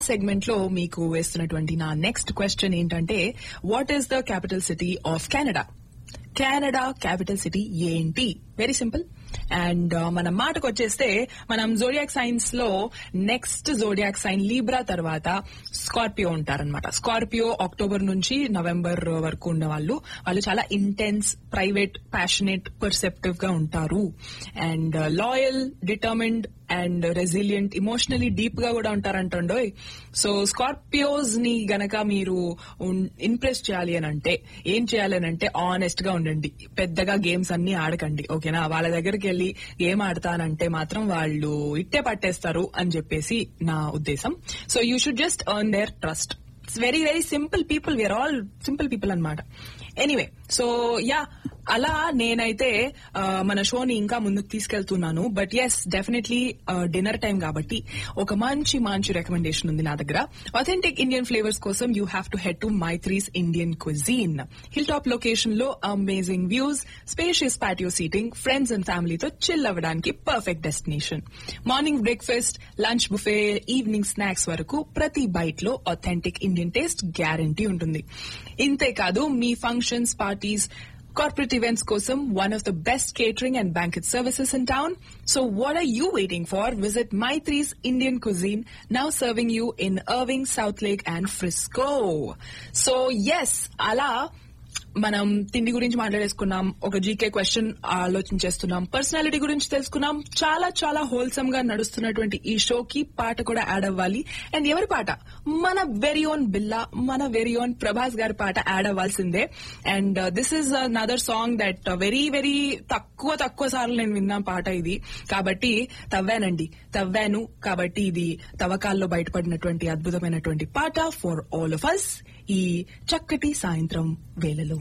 segment లో మీకు వేస్తున్నటువంటి నా నెక్స్ట్ క్వశ్చన్ ఏంటంటే what is the capital city of Canada Canada capital city ఏంటి వెరీ సింపుల్ అండ్ మన మాటకు వచ్చేస్తే మనం జోడియాక్ సైన్స్ లో నెక్స్ట్ జోడియాక్ సైన్ లీబ్రా తర్వాత స్కార్పియో ఉంటారనమాట స్కార్పియో అక్టోబర్ నుంచి నవంబర్ వరకు ఉన్న వాళ్ళు వాళ్ళు చాలా ఇంటెన్స్ ప్రైవేట్ ప్యాషనేట్ పర్సెప్టివ్ గా ఉంటారు and loyal determined and resilient emotionally deep గా కూడా ఉంటారంటండోయ్ సో స్కార్పియోస్ ని గనక మీరు ఇంప్రెస్ చేయాలి అని అంటే ఏం చేయాలి అని అంటే ఆనెస్ట్ గా ఉండండి పెద్దగా గేమ్స్ అన్ని ఆడకండి ఓకేనా వాళ్ళ దగ్గరికి వెళ్ళి గేమ్ ఆడతానంటే మాత్రం వాళ్ళు ఇట్టే పట్టేస్తారు అని చెప్పేసి నా ఉద్దేశం so you should just earn their trust it's very very simple people we are all simple people అనమాట ఎనీవే సో యా అలా నేనైతే మన షోని ఇంకా ముందుకు తీసుకెళ్తున్నాను but yes definitely dinner time కాబట్టి ఒక మంచి మంచి రికమెండేషన్ ఉంది నా దగ్గర అథెంటిక్ ఇండియన్ ఫ్లేవర్స్ కోసం you have to head to Maithri's Indian cuisine hill top location లో amazing views spacious patio seating friends and ఫ్యామిలీతో చిల్ అవ్వడానికి perfect destination morning breakfast lunch buffet evening snacks వరకు ప్రతి బైట్ లో అథెంటిక్ ఇండియన్ టేస్ట్ గ్యారంటీ ఉంటుంది ఇంతేకాదు మీ functions parties corporate events kosam one of the best catering and banquet services in town so what are you waiting for visit Maitri's Indian Cuisine now serving you in Irving South Lake and Frisco so yes ala మనం తిండి గురించి మాట్లాడేసుకున్నాం ఒక GK question ఆలోచించేస్తున్నాం personality గురించి తెలుసుకున్నాం చాలా చాలా wholesome గా నడుస్తున్నటువంటి ఈ షోకి పాట కూడా యాడ్ అవ్వాలి అండ్ ఎవరి పాట మన వెరీ ఓన్ బిల్లా మన వెరీ ఓన్ ప్రభాస్ గారి పాట యాడ్ అవ్వాల్సిందే and this is another song that very very తక్కువ తక్కువ సార్లు నేను విన్నా పాట ఇది కాబట్టి తవ్వానండి తవ్వాను కాబట్టి ఇది తవ్వకాల్లో బయటపడినటువంటి అద్భుతమైనటువంటి పాట ఫర్ ఆల్ ఆఫ్ అస్ ఈ చక్కటి సాయంత్రం వేళలో